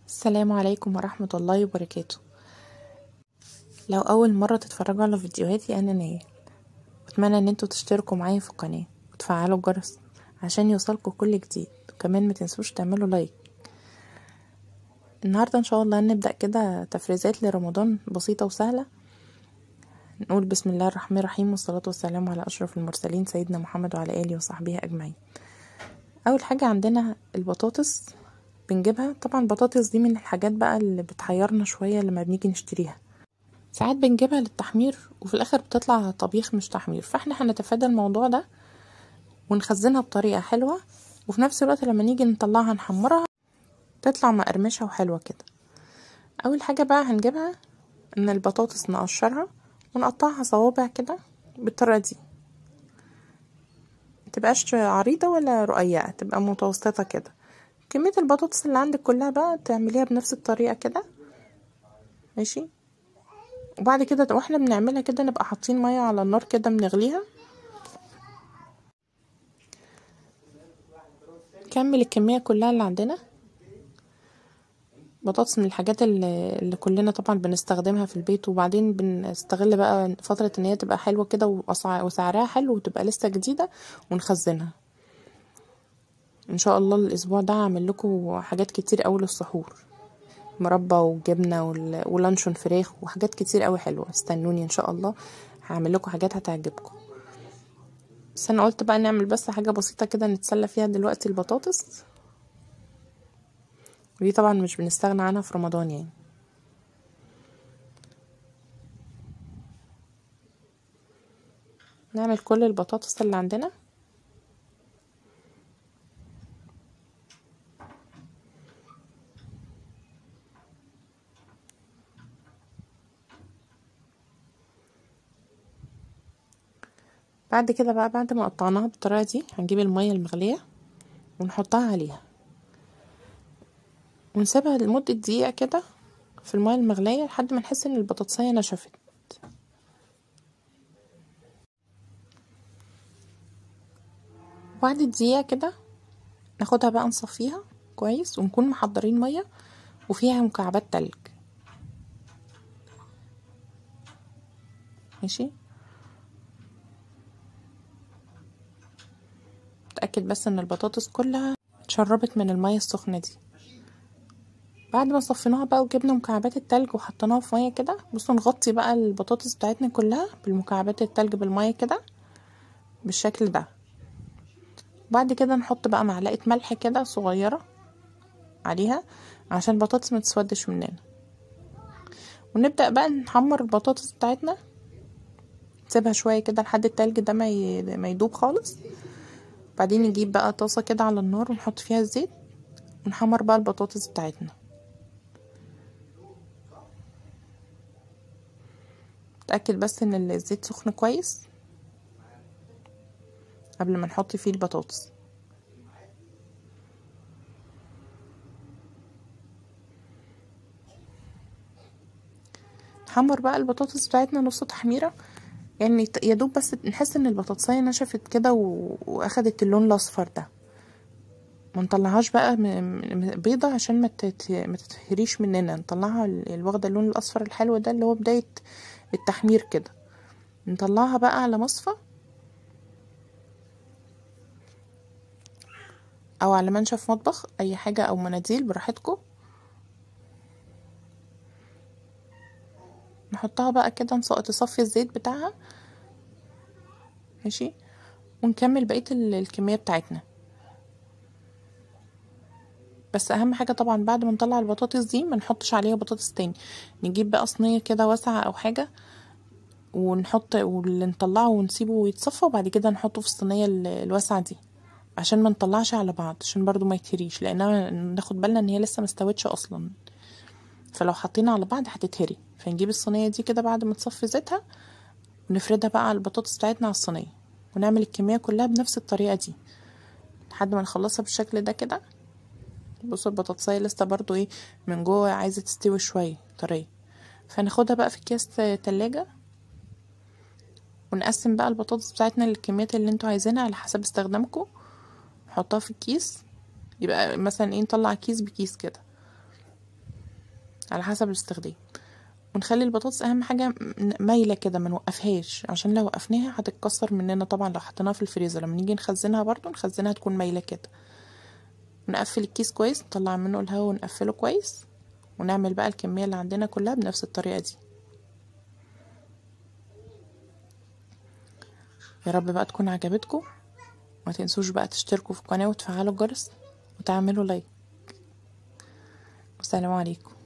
السلام عليكم ورحمة الله وبركاته لو أول مرة تتفرجوا على فيديوهاتي أنا نايل بتمنى ان انتوا تشتركوا معايا في القناة وتفعلوا الجرس عشان يوصلكوا كل جديد وكمان ما تنسوش تعملوا لايك النهاردة ان شاء الله هنبدأ كده تفريزات لرمضان بسيطة وسهلة نقول بسم الله الرحمن الرحيم والصلاة والسلام على أشرف المرسلين سيدنا محمد وعلى آله وصحبه أجمعين أول حاجة عندنا البطاطس بنجيبها طبعا البطاطس دي من الحاجات بقى اللي بتحيرنا شوية لما بنيجي نشتريها ساعات بنجيبها للتحمير وفي الاخر بتطلع طبيخ مش تحمير فاحنا هنتفادى الموضوع ده ونخزنها بطريقة حلوة وفي نفس الوقت لما نيجي نطلعها نحمرها تطلع مقرمشة وحلوة كده اول حاجة بقى هنجيبها ان البطاطس نقشرها ونقطعها صوابع كده بالطريقة دي متبقاش عريضة ولا رقيقة تبقى متوسطة كده كمية البطاطس اللي عندك كلها بقى تعمليها بنفس الطريقة كده ماشي وبعد كده واحنا بنعملها كده نبقى حاطين ميه على النار كده بنغليها نكمل الكميه كلها اللي عندنا بطاطس من الحاجات اللي, اللي كلنا طبعا بنستخدمها في البيت وبعدين بنستغل بقى فتره ان هي تبقى حلوه كده وسعرها حلو وتبقى لسه جديده ونخزنها ان شاء الله الاسبوع ده هعمل لكم حاجات كتير قوي للسحور مربى وجبنه ولانشون فراخ وحاجات كتير قوي حلوه استنوني ان شاء الله هعمل لكم حاجات هتعجبكم بس انا قلت بقى نعمل بس حاجه بسيطه كده نتسلى فيها دلوقتي البطاطس ودي طبعا مش بنستغنى عنها في رمضان يعني نعمل كل البطاطس اللي عندنا بعد كده بقى بعد ما قطعناها بالطريقه دي هنجيب الميه المغليه ونحطها عليها ونسيبها لمده دقيقه كده في الميه المغليه لحد ما نحس ان البطاطسيه نشفت بعد الدقيقه كده ناخدها بقى نصفيها كويس ونكون محضرين ميه وفيها مكعبات تلج ماشي اتاكد بس ان البطاطس كلها اتشربت من الميه السخنه دي بعد ما صفيناها بقى وجبنا مكعبات التلج وحطيناها في ميه كده بصوا نغطي بقى البطاطس بتاعتنا كلها بالمكعبات التلج بالميه كده بالشكل ده بعد كده نحط بقى معلقه ملح كده صغيره عليها عشان البطاطس ما تسودش مننا ونبدا بقى نحمر البطاطس بتاعتنا نسيبها شويه كده لحد التلج ده ما يدوب خالص بعدين نجيب بقى طاسة كده على النار ونحط فيها الزيت ونحمر بقى البطاطس بتاعتنا نتأكد بس ان الزيت سخن كويس قبل ما نحط فيه البطاطس نحمر بقى البطاطس بتاعتنا نص تحميره يعني يا دوب بس نحس ان البطاطسايه نشفت كده واخدت اللون الاصفر ده ما نطلعهاش بقى بيضة عشان ما تتهريش مننا نطلعها واخده اللون الاصفر الحلو ده اللي هو بدايه التحمير كده نطلعها بقى على مصفى او على منشف مطبخ اي حاجه او مناديل براحتكم نحطها بقى كده تصفي الزيت بتاعها ماشي ونكمل بقيه الكميه بتاعتنا بس اهم حاجه طبعا بعد ما نطلع البطاطس دي ما نحطش عليها بطاطس تاني نجيب بقى صينيه كده واسعه او حاجه ونحط واللي نطلعه ونسيبه يتصفى وبعد كده نحطه في الصينيه الواسعه دي عشان ما نطلعش على بعض عشان برضو ما يتهريش لانها ناخد بالنا ان هي لسه مستوتش اصلا فلو حطينا على بعض هتتهري فنجيب الصينيه دي كده بعد ما تصفي زيتها ونفردها بقى على البطاطس بتاعتنا على الصينيه ونعمل الكميه كلها بنفس الطريقه دي لحد ما نخلصها بالشكل ده كده بصوا البطاطسايه لسه برضو ايه من جوه عايزه تستوي شويه طريه فناخدها بقى في اكياس تلاجة ونقسم بقى البطاطس بتاعتنا للكميات اللي انتوا عايزينها على حسب استخدامكم نحطها في الكيس يبقى مثلا ايه نطلع كيس بكيس كده على حسب الاستخدام ونخلي البطاطس اهم حاجه م- مايله كده ما نوقفهاش عشان لو وقفناها هتتكسر مننا طبعا لو حطيناها في الفريزر لما نيجي نخزنها برضو نخزنها تكون مايله كده نقفل الكيس كويس نطلع منه الهواء ونقفله كويس ونعمل بقى الكميه اللي عندنا كلها بنفس الطريقه دي يا رب بقى تكون عجبتكم ما تنسوش بقى تشتركوا في القناه وتفعلوا الجرس وتعملوا لايك والسلام عليكم